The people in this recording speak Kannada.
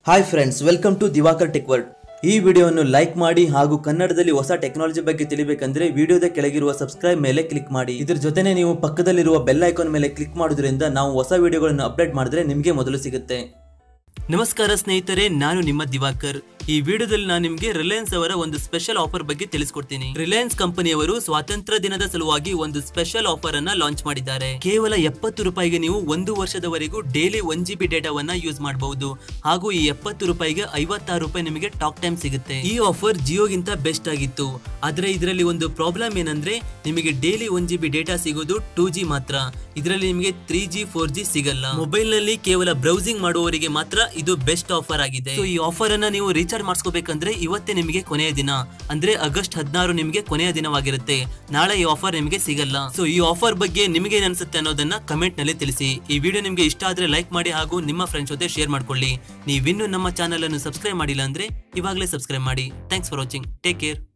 hi friends welcome to Diwakar tech world ಈ ವಿಡಿಯೋವನ್ನು ಲೈಕ್ ಮಾಡಿ ಹಾಗೂ ಕನ್ನಡದಲ್ಲಿ ಹೊಸ ಟೆಕ್ನಾಲಜಿ ಬಗ್ಗೆ ತಿಳಿಬೇಕಂದ್ರೆ ವಿಡಿಯೋದ ಕೆಳಗಿರುವ ಸಬ್ಸ್ಕ್ರೈಬ್ ಮೇಲೆ ಕ್ಲಿಕ್ ಮಾಡಿ ಇದ್ರ ಜೊತೆನೆ ನೀವು ಪಕ್ಕದಲ್ಲಿರುವ ಬೆಲ್ ಐಕಾನ್ ಮೇಲೆ ಕ್ಲಿಕ್ ಮಾಡೋದ್ರಿಂದ ನಾವು ಹೊಸ ವಿಡಿಯೋಗಳನ್ನು ಅಪ್ಡೇಟ್ ಮಾಡಿದ್ರೆ ನಿಮಗೆ ಮೊದಲು ಸಿಗುತ್ತೆ ನಮಸ್ಕಾರ ಸ್ನೇಹಿತರೆ ನಾನು ನಿಮ್ಮ ದಿವಾಕರ್ ಈ ವಿಡಿಯೋದಲ್ಲಿ ನಾನು ನಿಮಗೆ ರಿಲಯನ್ಸ್ ಅವರ ಒಂದು ಸ್ಪೆಷಲ್ ಆಫರ್ ಬಗ್ಗೆ ತಿಳಿಸ್ಕೊಡ್ತೀನಿ ರಿಲಯನ್ಸ್ ಕಂಪನಿಯವರು ಸ್ವಾತಂತ್ರ್ಯ ದಿನದ ಸಲುವಾಗಿ ಒಂದು ಸ್ಪೆಷಲ್ ಆಫರ್ ಅನ್ನ ಲಾಂಚ್ ಮಾಡಿದ್ದಾರೆ ಕೇವಲ ಎಪ್ಪತ್ತು ರೂಪಾಯಿಗೆ ನೀವು ಒಂದು ವರ್ಷದವರೆಗೂ ಡೈಲಿ ಒನ್ ಜಿ ಬಿ ಡೇಟಾವನ್ನ ಯೂಸ್ ಮಾಡಬಹುದು ಹಾಗೂ ಈ ಎಪ್ಪತ್ತು ರೂಪಾಯಿಗೆ ಐವತ್ತಾರು ರೂಪಾಯಿ ನಿಮಗೆ ಟಾಕ್ ಟೈಮ್ ಸಿಗುತ್ತೆ ಈ ಆಫರ್ ಜಿಯೋಗಿಂತ ಬೆಸ್ಟ್ ಆಗಿತ್ತು ಆದ್ರೆ ಇದರಲ್ಲಿ ಒಂದು ಪ್ರಾಬ್ಲಮ್ ಏನಂದ್ರೆ ನಿಮಗೆ daily one G B data ಸಿಗೋದು ಟೂ ಜಿ ಮಾತ್ರ ಇದರಲ್ಲಿ ನಿಮಗೆ ತ್ರೀ ಜಿ ಫೋರ್ ಜಿ ಸಿಗಲ್ಲ ಮೊಬೈಲ್ ನಲ್ಲಿ ಕೇವಲ ಬ್ರೌಸಿಂಗ್ ಮಾಡುವವರಿಗೆ ಮಾತ್ರ ಇದು ಬೆಸ್ಟ್ ಆಫರ್ ಆಗಿದೆ So, ಈ ಆಫರ್ ಅನ್ನ ನೀವು ರೀಚಾರ್ಜ್ ಮಾಡಿಸ್ಕೋಬೇಕಂದ್ರೆ ಇವತ್ತೇ ನಿಮಗೆ ಕೊನೆಯ ದಿನ ಅಂದ್ರೆ ಆಗಸ್ಟ್ ಹದಿನಾರು ನಿಮಗೆ ಕೊನೆಯ ದಿನವಾಗಿರುತ್ತೆ ನಾಳೆ ಈ ಆಫರ್ ನಿಮಗೆ ಸಿಗಲ್ಲ ಸೊ ಈ ಆಫರ್ ಬಗ್ಗೆ ನಿಮಗೆ ಏನ್ ಅನ್ಸುತ್ತೆ ಅನ್ನೋದನ್ನ ಕಮೆಂಟ್ ನಲ್ಲಿ ತಿಳಿಸಿ ಈ ವಿಡಿಯೋ ನಿಮಗೆ ಇಷ್ಟ ಆದ್ರೆ ಲೈಕ್ ಮಾಡಿ ಹಾಗೂ ನಿಮ್ಮ ಫ್ರೆಂಡ್ಸ್ ಜೊತೆ ಶೇರ್ ಮಾಡ್ಕೊಳ್ಳಿ ನೀವಿನ್ನೂ ನಮ್ಮ ಚಾನಲ್ ಅನ್ನು ಸಬ್ಸ್ಕ್ರೈಬ್ ಮಾಡಿಲ್ಲ ಅಂದ್ರೆ ಇವಾಗಲೇ ಸಬ್ಸ್ಕ್ರೈಬ್ ಮಾಡಿ thanks for watching take care